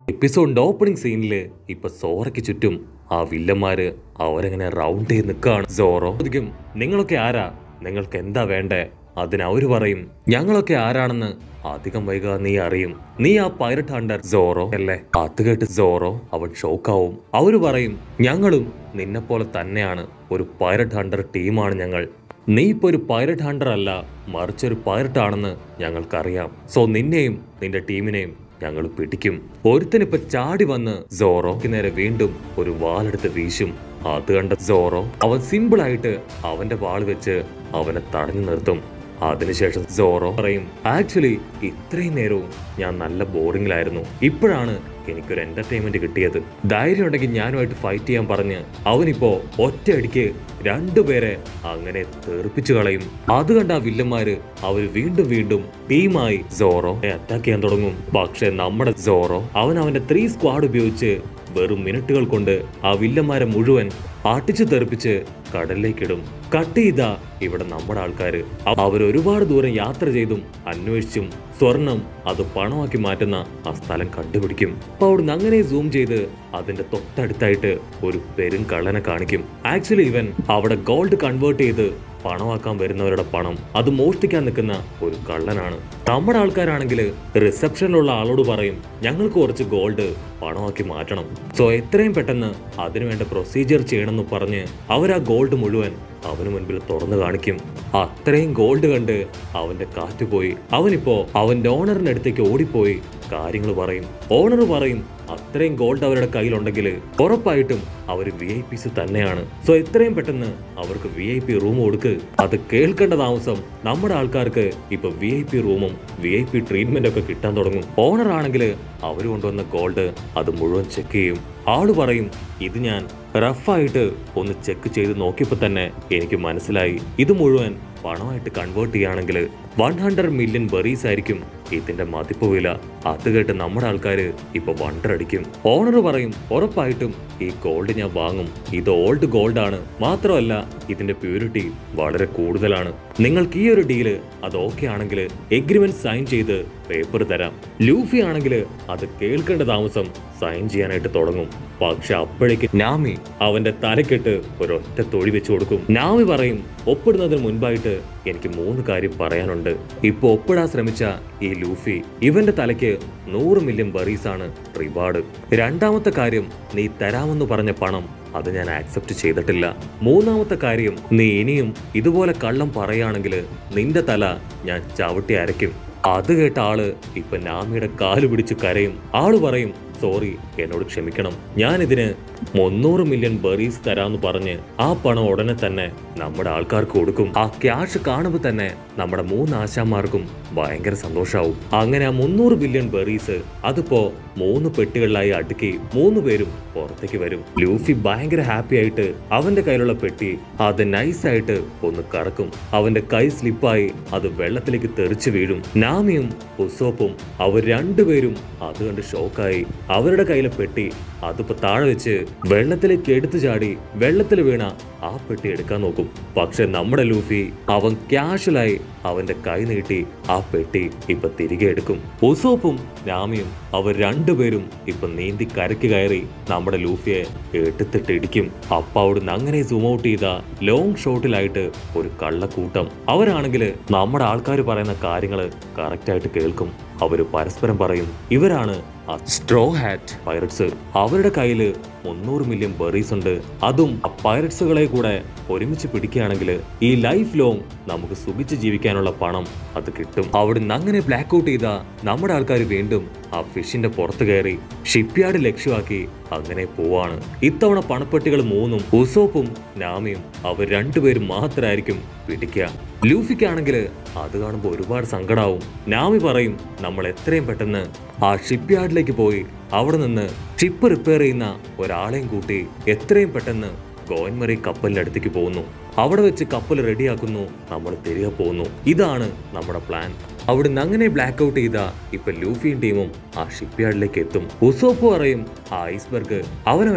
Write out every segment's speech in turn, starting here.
എപ്പിസോഡിന്റെ opening സീനില് ഇപ്പൊ സോറയ്ക്ക് ചുറ്റും ആ വില്ലന്മാര് അവരങ്ങനെ റൗണ്ട് ചെയ്ത് നിൽക്കുകയാണ് സോറോ ചോദിക്കും നിങ്ങളൊക്കെ ആരാ നിങ്ങൾക്ക് എന്താ വേണ്ടേ അതിന് അവര് പറയും ഞങ്ങളൊക്കെ ആരാണെന്ന് അധികം വൈകാതെ നീ അറിയും നീ ആ പൈററ്റ് ഹണ്ടർ സോറോ അല്ലേ അത് കേട്ട് സോറോ അവൻ ഷോക്കാവും അവര് പറയും ഞങ്ങളും നിന്നെ പോലെ തന്നെയാണ് ഒരു പൈററ്റ് ഹണ്ടർ ടീമാണ് ഞങ്ങൾ നീ ഇപ്പൊ ഒരു പൈററ്റ് ഹണ്ടർ അല്ല മറിച്ച് ഒരു പൈററ്റ് ആണെന്ന് ഞങ്ങൾക്കറിയാം സോ നിന്നെയും നിന്റെ ടീമിനെയും ഞങ്ങൾ പിടിക്കും ഒരുത്തനിപ്പൊ ചാടി വന്ന് സോറോക്ക് നേരെ വീണ്ടും ഒരു വാലെടുത്ത് വീശും അത് കണ്ട സോറോ അവൻ സിമ്പിൾ ആയിട്ട് അവന്റെ വാൾ വെച്ച് അവനെ തടഞ്ഞു നിർത്തും അതിനുശേഷം സോറോ പറയും ആക്ച്വലി ഇത്രയും നേരവും ഞാൻ നല്ല ബോറിംഗിലായിരുന്നു ഇപ്പോഴാണ് എനിക്കൊരു എന്റർടൈൻമെന്റ് കിട്ടിയത് ധൈര്യം ഉണ്ടെങ്കിൽ ഞാനുമായിട്ട് ഫൈറ്റ് ചെയ്യാൻ പറഞ്ഞ് അവനിപ്പോ ഒറ്റയടിക്ക് രണ്ടുപേരെ അങ്ങനെ തെറിപ്പിച്ചു കളയും അത് കണ്ട ആ വില്ലന്മാര് അവര് വീണ്ടും വീണ്ടും ടീമായി സോറോ അറ്റാക്ക് ചെയ്യാൻ തുടങ്ങും പക്ഷെ നമ്മുടെ സോറോ അവൻ അവന്റെ ത്രീ സ്ക്വാഡ് ഉപയോഗിച്ച് വെറും മിനിറ്റുകൾ കൊണ്ട് ആ വില്ലന്മാരെ മുഴുവൻ ആട്ടിച്ചു തെറിപ്പിച്ച് കടലിലേക്കിടും കട്ട് ചെയ്ത ഇവിടെ നമ്മുടെ ആൾക്കാര് അവർ ഒരുപാട് ദൂരം യാത്ര ചെയ്തും അന്വേഷിച്ചും സ്വർണം അത് പണമാക്കി മാറ്റുന്ന ആ സ്ഥലം കണ്ടുപിടിക്കും അപ്പൊ അവിടുന്ന് അങ്ങനെ സൂം ചെയ്ത് അതിന്റെ തൊട്ടടുത്തായിട്ട് ഒരു പെരും കള്ളനെ കാണിക്കും ആക്ച്വലി ഇവൻ അവിടെ ഗോൾഡ് കൺവേർട്ട് ചെയ്ത് പണമാക്കാൻ വരുന്നവരുടെ പണം അത് മോഷ്ടിക്കാൻ നിൽക്കുന്ന ഒരു കള്ളനാണ് നമ്മുടെ ആൾക്കാരാണെങ്കിൽ റിസപ്ഷനിലുള്ള ആളോട് പറയും ഞങ്ങൾക്ക് കുറച്ച് ഗോൾഡ് പണമാക്കി മാറ്റണം സോ എത്രയും പെട്ടെന്ന് അതിനുവേണ്ട പ്രൊസീജിയർ ചെയ്യണമെന്ന് പറഞ്ഞ് അവർ ആ ഗോൾഡ് മുഴുവൻ അവന് മുൻപിൽ തുറന്നു കാണിക്കും അത്രയും ഗോൾഡ് കണ്ട് അവന്റെ കാറ്റ് പോയി അവനിപ്പോ അവന്റെ ഓണറിന്റെ അടുത്തേക്ക് ഓടിപ്പോയി കാര്യങ്ങൾ പറയും ഓണർ പറയും അത്രയും ഗോൾഡ് അവരുടെ കയ്യിലുണ്ടെങ്കിൽ ഉറപ്പായിട്ടും അവർ വി ഐ പിസ് തന്നെയാണ് സോ എത്രയും പെട്ടെന്ന് അവർക്ക് വി ഐ പി റൂം കൊടുക്ക് അത് കേൾക്കേണ്ട താമസം നമ്മുടെ ആൾക്കാർക്ക് ഇപ്പൊ വി ഐ പി റൂമും വി ഐ പി ട്രീറ്റ്മെന്റ് ഒക്കെ കിട്ടാൻ തുടങ്ങും ഓണർ ആണെങ്കിൽ അവർ കൊണ്ടുവന്ന ഗോൾഡ് അത് മുഴുവൻ ചെക്ക് ചെയ്യും ആള് പറയും ഇത് ഞാൻ റഫായിട്ട് ഒന്ന് ചെക്ക് ചെയ്ത് നോക്കിയപ്പോൾ തന്നെ എനിക്ക് മനസ്സിലായി ഇത് മുഴുവൻ പണമായിട്ട് കൺവേർട്ട് ചെയ്യുകയാണെങ്കിൽ വൺ ഹൺഡ്രഡ് മില്യൺ ബറീസ് ആയിരിക്കും ഇതിന്റെ മതിപ്പ് വില അത് കേട്ട് നമ്മുടെ ആൾക്കാര് ഇപ്പൊ വണ്ടർ അടിക്കും ഓണർ പറയും ഉറപ്പായിട്ടും ഈ ഗോൾഡ് ഞാൻ വാങ്ങും ഇത് ഓൾഡ് ഗോൾഡ് ആണ് മാത്രമല്ല ഇതിന്റെ പ്യൂരിറ്റി വളരെ കൂടുതലാണ് നിങ്ങൾക്ക് ഈ ഒരു ഡീല് അത് ഓക്കെ ആണെങ്കിൽ എഗ്രിമെന്റ് സൈൻ ചെയ്ത് പേപ്പർ തരാം ലൂഫി ആണെങ്കിൽ അത് കേൾക്കേണ്ട താമസം സൈൻ ചെയ്യാനായിട്ട് തുടങ്ങും പക്ഷെ അപ്പോഴേക്ക് നാമി അവന്റെ തലക്കെട്ട് ഒരൊറ്റ തൊഴി വെച്ചു കൊടുക്കും നാമി പറയും ഒപ്പിടുന്നതിന് മുൻപായിട്ട് എനിക്ക് മൂന്ന് കാര്യം പറയാനുണ്ട് ഇപ്പൊ ഒപ്പിടാൻ ശ്രമിച്ച ഈ ലൂഫി ഇവന്റെ തലയ്ക്ക് നൂറ് മില്യൺ ബറീസ് ആണ് റിവാർഡ് രണ്ടാമത്തെ കാര്യം നീ തരാമെന്ന് പറഞ്ഞ പണം അത് ഞാൻ ആക്സെപ്റ്റ് ചെയ്തിട്ടില്ല മൂന്നാമത്തെ കാര്യം നീ ഇനിയും ഇതുപോലെ കള്ളം പറയുകയാണെങ്കിൽ നിന്റെ തല ഞാൻ ചവിട്ടി അരയ്ക്കും അത് കേട്ട ആള് ഇപ്പൊ നാമിയുടെ കാല് പിടിച്ച് കരയും ആള് പറയും സോറി എന്നോട് ക്ഷമിക്കണം ഞാൻ ഇതിന് മുന്നൂറ് മില്യൺ ബറീസ് തരാന്ന് പറഞ്ഞ് ആ പണം ഉടനെ തന്നെ നമ്മുടെ ആൾക്കാർക്ക് കൊടുക്കും ആ ക്യാഷ് കാണുമ്പോൾ തന്നെ നമ്മുടെ മൂന്ന് ആശാന്മാർക്കും ഭയങ്കര സന്തോഷാവും അങ്ങനെ ആ മുന്നൂറ് ബില്യൺ ബറീസ് അതിപ്പോ മൂന്ന് പെട്ടികളിലായി അടുക്കി മൂന്ന് പേരും പുറത്തേക്ക് വരും ലൂഫി ഭയങ്കര ഹാപ്പി ആയിട്ട് അവന്റെ കയ്യിലുള്ള പെട്ടി അത് നൈസായിട്ട് ഒന്ന് കറക്കും അവന്റെ കൈ സ്ലിപ്പായി അത് വെള്ളത്തിലേക്ക് തെറിച്ചു വീഴും നാമിയും ഉസോപ്പും അവർ രണ്ടുപേരും അത് കണ്ട് ഷോക്കായി അവരുടെ കയ്യിലെ പെട്ടി അതിപ്പോ താഴെ വെച്ച് വെള്ളത്തിലേക്ക് എടുത്തു ചാടി വെള്ളത്തിൽ വീണ ആ പെട്ടി എടുക്കാൻ നോക്കും പക്ഷെ നമ്മുടെ ലൂഫി അവൻ ക്യാഷ്വലായി അവന്റെ കൈ നീട്ടി ആ പെട്ടി ഇപ്പൊ തിരികെ എടുക്കും ഉസോപ്പും രാമിയും അവർ രണ്ടുപേരും ഇപ്പൊ നീന്തി കരയ്ക്ക് കയറി നമ്മുടെ ലൂഫിയെ എടുത്തിട്ട് ഇടിക്കും അപ്പ അവിടുന്ന് അങ്ങനെ സൂം ഔട്ട് ചെയ്ത ലോങ് ഷോട്ടിലായിട്ട് ഒരു കള്ളക്കൂട്ടം അവരാണെങ്കിൽ നമ്മുടെ ആൾക്കാർ പറയുന്ന കാര്യങ്ങൾ കറക്റ്റ് ആയിട്ട് കേൾക്കും അവര് പരസ്പരം പറയും ഇവരാണ് ആ സ്ട്രോ ഹാറ്റ് പൈററ്റ്സ് അവരുടെ കയ്യില് മുന്നൂറ് മില്യൺ ബെറീസ് ഉണ്ട് അതും ആ പൈററ്റ്സുകളെ കൂടെ ഒരുമിച്ച് പിടിക്കുകയാണെങ്കിൽ ഈ ലൈഫ് ലോങ് നമുക്ക് സുഖിച്ച് ജീവിക്കാനുള്ള പണം അത് കിട്ടും അവിടുന്ന് അങ്ങനെ ബ്ലാക്ക് ഔട്ട് ചെയ്ത നമ്മുടെ ആൾക്കാർ വീണ്ടും ആ ഫിഷിന്റെ പുറത്ത് കയറി ഷിപ്പ്യാർഡ് ലക്ഷ്യമാക്കി അങ്ങനെ പോവാണ് ഇത്തവണ പണപ്പെട്ടികൾ മൂന്നും ഉസോപ്പും നാമിയും അവർ രണ്ടുപേരും മാത്രമായിരിക്കും പിടിക്കുക ലൂഫിക്കാണെങ്കിൽ അത് കാണുമ്പോൾ ഒരുപാട് സങ്കടാവും നാമി പറയും നമ്മൾ എത്രയും പെട്ടെന്ന് ആ ഷിപ്പ്യാർഡിലേക്ക് പോയി അവിടെ നിന്ന് ഷിപ്പ് റിപ്പയർ ചെയ്യുന്ന ഒരാളെയും കൂട്ടി എത്രയും പെട്ടെന്ന് ഗോയൻമറി കപ്പലിന്റെ അടുത്തേക്ക് പോകുന്നു അവിടെ വെച്ച് കപ്പൽ റെഡിയാക്കുന്നു നമ്മൾ തിരികെ പോകുന്നു ഇതാണ് നമ്മുടെ പ്ലാൻ അവിടുന്ന് അങ്ങനെ ബ്ലാക്ക് ഔട്ട് ചെയ്ത ഇപ്പൊ ലൂഫിയും ടീമും ആ ഷിപ്പ്യാർഡിലേക്ക് എത്തും ഉസോപ്പ് പറയും ആ ഐസ്ബർഗ് അവനെ വേണം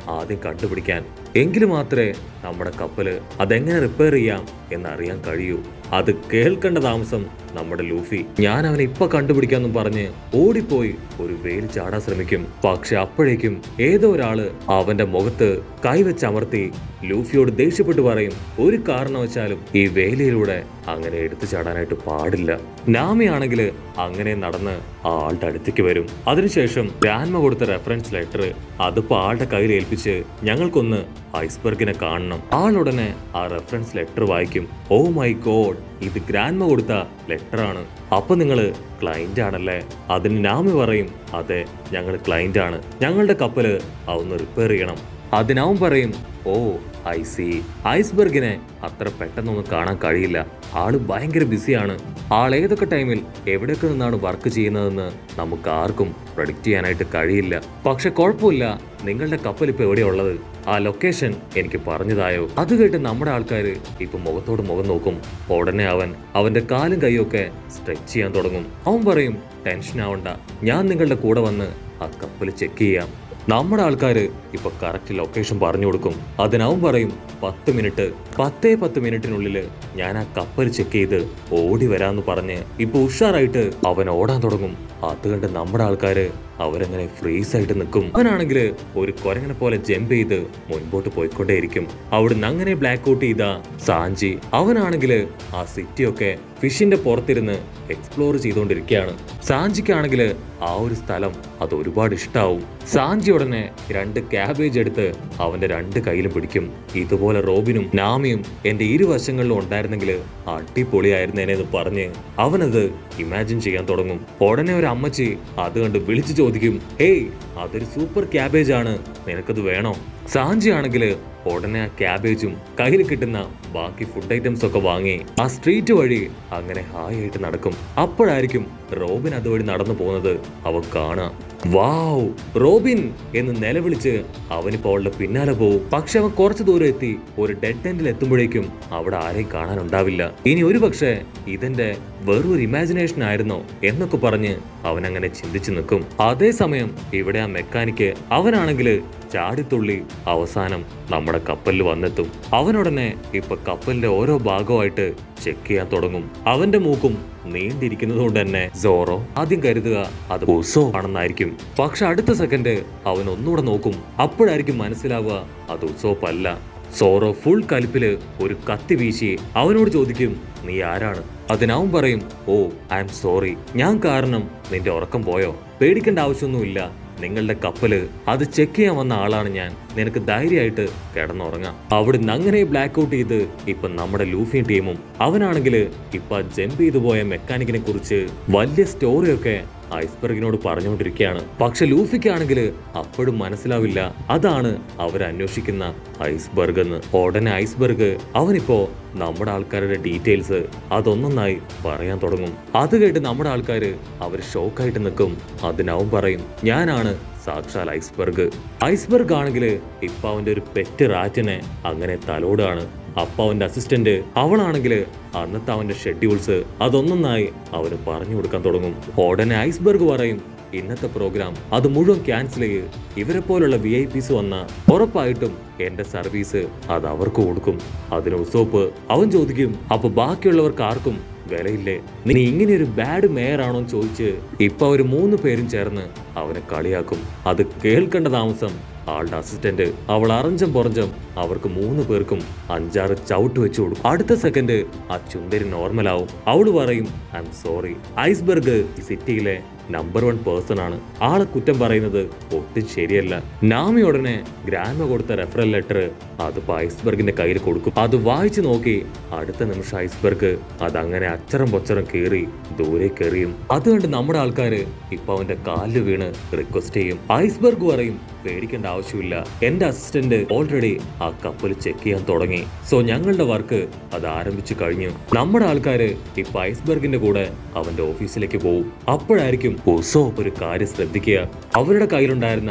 ആദ്യം കണ്ടുപിടിക്കാൻ എങ്കിലും മാത്രമേ നമ്മുടെ കപ്പല് അതെങ്ങനെ റിപ്പയർ ചെയ്യാം എന്നറിയാൻ കഴിയൂ അത് കേൾക്കേണ്ട താമസം നമ്മുടെ ലൂഫി ഞാൻ അവനെ ഇപ്പൊ കണ്ടുപിടിക്കാന്നും പറഞ്ഞ് ഓടിപ്പോയി ഒരു വേലി ചാടാൻ ശ്രമിക്കും പക്ഷെ അപ്പോഴേക്കും ഏതോ ഒരാള് അവന്റെ മുഖത്ത് കൈവച്ചമർത്തി ലൂഫിയോട് ദേഷ്യപ്പെട്ട് പറയും ഒരു കാരണവശാലും ഈ വേലിയിലൂടെ അങ്ങനെ എടുത്തു ചാടാനായിട്ട് പാടില്ല നാമിയാണെങ്കിൽ അങ്ങനെ നടന്ന് ആ ആളുടെ അടുത്തേക്ക് വരും അതിനുശേഷം ഗ്രാൻമ കൊടുത്ത റെഫറൻസ് ലെറ്റർ അതിപ്പോ ആളുടെ കയ്യിൽ ഏൽപ്പിച്ച് ഞങ്ങൾക്കൊന്ന് ഐസ്ബർഗിനെ കാണണം ആളുടനെ ആ റെഫറൻസ് ലെറ്റർ വായിക്കും ഓ മൈ ഗോഡ് ഇത് ഗ്രാൻമ കൊടുത്ത ലെറ്റർ ആണ് അപ്പൊ നിങ്ങള് ക്ലൈന്റ് ആണല്ലേ അതിന് നാമി പറയും അതെ ഞങ്ങൾ ക്ലൈന്റ് ആണ് ഞങ്ങളുടെ കപ്പല് അതൊന്ന് റിപ്പയർ ചെയ്യണം അതിനവൻ പറയും ഓ ഐ സി ഐസ്ബർഗിനെ അത്ര പെട്ടെന്നൊന്നും കാണാൻ കഴിയില്ല ആള് ഭയങ്കര ബിസിയാണ് ആൾ ഏതൊക്കെ ടൈമിൽ എവിടെയൊക്കെ നിന്നാണ് വർക്ക് ചെയ്യുന്നതെന്ന് നമുക്ക് ആർക്കും പ്രഡിക്റ്റ് ചെയ്യാനായിട്ട് കഴിയില്ല പക്ഷെ കുഴപ്പമില്ല നിങ്ങളുടെ കപ്പൽ ഇപ്പൊ എവിടെയുള്ളത് ആ ലൊക്കേഷൻ എനിക്ക് പറഞ്ഞതായോ അത് കേട്ട് നമ്മുടെ ആൾക്കാർ ഇപ്പൊ മുഖത്തോട് മുഖം നോക്കും ഉടനെ അവൻ അവന്റെ കാലും കൈയൊക്കെ സ്ട്രെച്ച് ചെയ്യാൻ തുടങ്ങും അവൻ പറയും ടെൻഷൻ ആവണ്ട ഞാൻ നിങ്ങളുടെ കൂടെ വന്ന് ആ കപ്പൽ ചെക്ക് ചെയ്യാം നമ്മുടെ ആൾക്കാര് ഇപ്പൊ കറക്റ്റ് ലൊക്കേഷൻ പറഞ്ഞു കൊടുക്കും അതിനവൻ പറയും പത്ത് മിനിറ്റ് പത്തേ പത്ത് മിനിറ്റിനുള്ളിൽ ഞാൻ ആ കപ്പൽ ചെക്ക് ചെയ്ത് ഓടി വരാന്ന് പറഞ്ഞ് ഇപ്പൊ ഉഷാറായിട്ട് അവൻ ഓടാൻ തുടങ്ങും അത് കണ്ട് നമ്മുടെ ആൾക്കാര് അവരങ്ങനെ ഫ്രീസ് ആയിട്ട് നിൽക്കും അവനാണെങ്കിൽ ഒരു കൊരങ്ങനെ പോലെ ജമ്പ് ചെയ്ത് മുൻപോട്ട് പോയിക്കൊണ്ടേയിരിക്കും അവിടുന്ന് അങ്ങനെ ബ്ലാക്ക് ഔട്ട് ചെയ്ത സാഞ്ചി അവനാണെങ്കിൽ ആ സിറ്റിയൊക്കെ ഫിഷിന്റെ പുറത്തിരുന്ന് എക്സ്പ്ലോർ ചെയ്തുകൊണ്ടിരിക്കുകയാണ് സാഞ്ചിക്കാണെങ്കിൽ ആ ഒരു സ്ഥലം അത് ഒരുപാട് ഇഷ്ടാവും സാഞ്ചി ഉടനെ രണ്ട് ക്യാബേജ് എടുത്ത് അവന്റെ രണ്ട് കയ്യിലും പിടിക്കും ഇതുപോലെ റോബിനും നാമിയും എന്റെ ഇരുവശങ്ങളിലും ഉണ്ടായിരുന്നെങ്കിൽ അടിപൊളിയായിരുന്നേനെന്ന് പറഞ്ഞ് അവനത് ഇമാജിൻ ചെയ്യാൻ തുടങ്ങും ഉടനെ ഒരു അമ്മച്ചി അത് കണ്ട് വിളിച്ചു ചോദിക്കും ഹേയ് അതൊരു സൂപ്പർ ക്യാബേജ് ആണ് നിനക്കത് വേണോ സാഞ്ചി ആണെങ്കിൽ ഉടനെ ആ ക്യാബേജും കയ്യിൽ കിട്ടുന്ന ബാക്കി ഫുഡ് ഐറ്റംസ് ഒക്കെ വാങ്ങി ആ സ്ട്രീറ്റ് വഴി അങ്ങനെ ഹായ് ആയിട്ട് നടക്കും അപ്പോഴായിരിക്കും റോബിൻ അതുവഴി നടന്നു പോകുന്നത് അവൻ കാണാം വാവ് റോബിൻ എന്ന് നിലവിളിച്ച് അവനിപ്പോ അവളുടെ പിന്നാലെ പോവും പക്ഷെ അവൻ കുറച്ചു ദൂരം എത്തി ഒരു ഡെഡ് എൻഡിൽ എത്തുമ്പോഴേക്കും അവിടെ ആരെയും കാണാനുണ്ടാവില്ല ഇനി ഒരു പക്ഷേ ഇതെന്റെ വെറും ഒരു ഇമാജിനേഷൻ ആയിരുന്നോ എന്നൊക്കെ പറഞ്ഞ് അവൻ അങ്ങനെ ചിന്തിച്ചു നിൽക്കും അതേസമയം ഇവിടെ ആ മെക്കാനിക്ക് അവനാണെങ്കിൽ ചാടിത്തുള്ളി അവസാനം നമ്മുടെ കപ്പലിൽ വന്നെത്തും അവനുടനെ ഇപ്പൊ കപ്പലിന്റെ ഓരോ ഭാഗമായിട്ട് ചെക്ക് ചെയ്യാൻ തുടങ്ങും അവന്റെ മൂക്കും നീണ്ടിരിക്കുന്നത് കൊണ്ട് തന്നെ സോറോ ആദ്യം കരുതുക അത് ഉസോ ആണെന്നായിരിക്കും പക്ഷെ അടുത്ത സെക്കൻഡ് അവൻ ഒന്നുകൂടെ നോക്കും അപ്പോഴായിരിക്കും മനസ്സിലാവുക അത് ഉസോപ്പ് അല്ല സോറോ ഫുൾ കലിപ്പില് ഒരു കത്തി വീശി അവനോട് ചോദിക്കും നീ ആരാണ് അതിനവൻ പറയും ഓ ഐ എം സോറി ഞാൻ കാരണം നിന്റെ ഉറക്കം പോയോ പേടിക്കേണ്ട ആവശ്യമൊന്നുമില്ല നിങ്ങളുടെ കപ്പല് അത് ചെക്ക് ചെയ്യാൻ വന്ന ആളാണ് ഞാൻ നിനക്ക് ധൈര്യമായിട്ട് കിടന്നുറങ്ങാം അവിടുന്ന് അങ്ങനെ ബ്ലാക്ക് ഔട്ട് ചെയ്ത് ഇപ്പൊ നമ്മുടെ ലൂഫി ടീമും അവനാണെങ്കിൽ ഇപ്പൊ ജമ്പ് ചെയ്തു പോയ മെക്കാനിക്കിനെ കുറിച്ച് വലിയ സ്റ്റോറിയൊക്കെ ഐസ്ബർഗിനോട് പറഞ്ഞുകൊണ്ടിരിക്കുകയാണ് പക്ഷെ ലൂഫിക്കാണെങ്കിൽ അപ്പോഴും മനസ്സിലാവില്ല അതാണ് അവർ അന്വേഷിക്കുന്ന ഐസ്ബർഗ് എന്ന് ഉടനെ ഐസ്ബർഗ് അവനിപ്പോ നമ്മുടെ ആൾക്കാരുടെ ഡീറ്റെയിൽസ് അതൊന്നൊന്നായി പറയാൻ തുടങ്ങും അത് കേട്ട് നമ്മുടെ ആൾക്കാര് അവർ ഷോക്കായിട്ട് നിൽക്കും അതിനവൻ പറയും ഞാനാണ് സാക്ഷാൽ ഐസ്ബർഗ് ഐസ്ബർഗ് ആണെങ്കിൽ ഇപ്പൊ അവന്റെ ഒരു പെറ്റ് റാറ്റിനെ അങ്ങനെ തലോടാണ് അപ്പൊ അവന്റെ അസിസ്റ്റന്റ് അവളാണെങ്കിൽ അന്നത്തെ അവന്റെ ഷെഡ്യൂൾസ് അതൊന്നൊന്നായി അവന് പറഞ്ഞു കൊടുക്കാൻ തുടങ്ങും ഉടനെ ഐസ്ബർഗ് പറയും ഇന്നത്തെ പ്രോഗ്രാം അത് മുഴുവൻ ക്യാൻസൽ ചെയ്ത് ഇവരെ പോലുള്ള വി ഐ പിസ് വന്ന ഉറപ്പായിട്ടും എന്റെ സർവീസ് അത് അവർക്ക് കൊടുക്കും അതിന് ഉസോപ്പ് അവൻ ചോദിക്കും അപ്പൊ ബാക്കിയുള്ളവർക്ക് ആർക്കും വിലയില്ലേ നീ ഇങ്ങനെ ഒരു ബാഡ് മേയർ ആണോ എന്ന് ചോദിച്ച് ഇപ്പൊ അവര് മൂന്ന് പേരും ചേർന്ന് അവനെ കളിയാക്കും അത് കേൾക്കേണ്ട താമസം ആളുടെ അസിസ്റ്റന്റ് അവൾ അറഞ്ചം പുറഞ്ചം അവർക്ക് മൂന്ന് പേർക്കും അഞ്ചാറ് ചവിട്ട് വെച്ചു കൊടുക്കും അടുത്ത സെക്കൻഡ് ആ ചുണ്ടരി നോർമൽ ആവും അവള് പറയും ഐ എം സോറി ഐസ്ബർഗ് ഈ സിറ്റിയിലെ നമ്പർ വൺ പേഴ്സൺ ആണ് ആളെ കുറ്റം പറയുന്നത് ഒട്ടും ശരിയല്ല നാമി ഉടനെ ഗ്രാൻമ കൊടുത്ത റെഫറൽ ലെറ്റർ അതിപ്പോ ഐസ്ബർഗിന്റെ കയ്യിൽ കൊടുക്കും അത് വായിച്ചു നോക്കി അടുത്ത നിമിഷം ഐസ്ബർഗ് അതങ്ങനെ അച്ചറം പൊച്ചറം കീറി ദൂരേക്ക് എറിയും അത് കണ്ട് നമ്മുടെ ആൾക്കാര് ഇപ്പൊ അവന്റെ കാലിൽ വീണ് റിക്വസ്റ്റ് ചെയ്യും ഐസ്ബർഗ് പറയും പേടിക്കേണ്ട ആവശ്യമില്ല എന്റെ അസിസ്റ്റന്റ് ഓൾറെഡി ആ കപ്പൽ ചെക്ക് ചെയ്യാൻ തുടങ്ങി സോ ഞങ്ങളുടെ വർക്ക് അത് ആരംഭിച്ചു കഴിഞ്ഞു നമ്മുടെ ആൾക്കാര് ഇപ്പൊ ഐസ്ബർഗിന്റെ കൂടെ അവന്റെ ഓഫീസിലേക്ക് പോകും അപ്പോഴായിരിക്കും ഉസോ ഒരു കാര്യം ശ്രദ്ധിക്കുക അവരുടെ കയ്യിലുണ്ടായിരുന്ന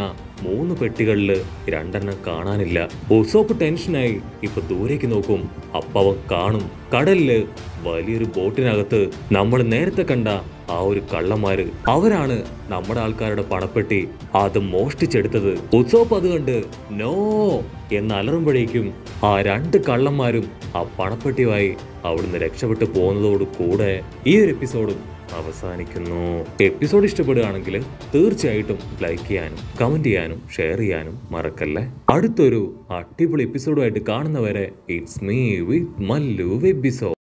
മൂന്ന് പെട്ടികളില് രണ്ടെണ്ണം കാണാനില്ല ഉസോപ്പ് ടെൻഷനായി ഇപ്പൊ ദൂരേക്ക് നോക്കും അപ്പൊ അവൻ കാണും കടലില് വലിയൊരു ബോട്ടിനകത്ത് നമ്മൾ നേരത്തെ കണ്ട ആ ഒരു കള്ളന്മാര് അവരാണ് നമ്മുടെ ആൾക്കാരുടെ പണപ്പെട്ടി അത് മോഷ്ടിച്ചെടുത്തത് ഉത്സവപ്പ് അത് കണ്ട് നോ എന്ന് അലറുമ്പോഴേക്കും ആ രണ്ട് കള്ളന്മാരും ആ പണപ്പെട്ടിയുമായി അവിടുന്ന് രക്ഷപ്പെട്ടു പോകുന്നതോട് കൂടെ ഈ ഒരു എപ്പിസോഡും അവസാനിക്കുന്നു എപ്പിസോഡ് ഇഷ്ടപ്പെടുകയാണെങ്കിൽ തീർച്ചയായിട്ടും ലൈക്ക് ചെയ്യാനും കമന്റ് ചെയ്യാനും ഷെയർ ചെയ്യാനും മറക്കല്ലേ അടുത്തൊരു അടിപൊളി എപ്പിസോഡുമായിട്ട് കാണുന്നവരെ it's me with Mallu episode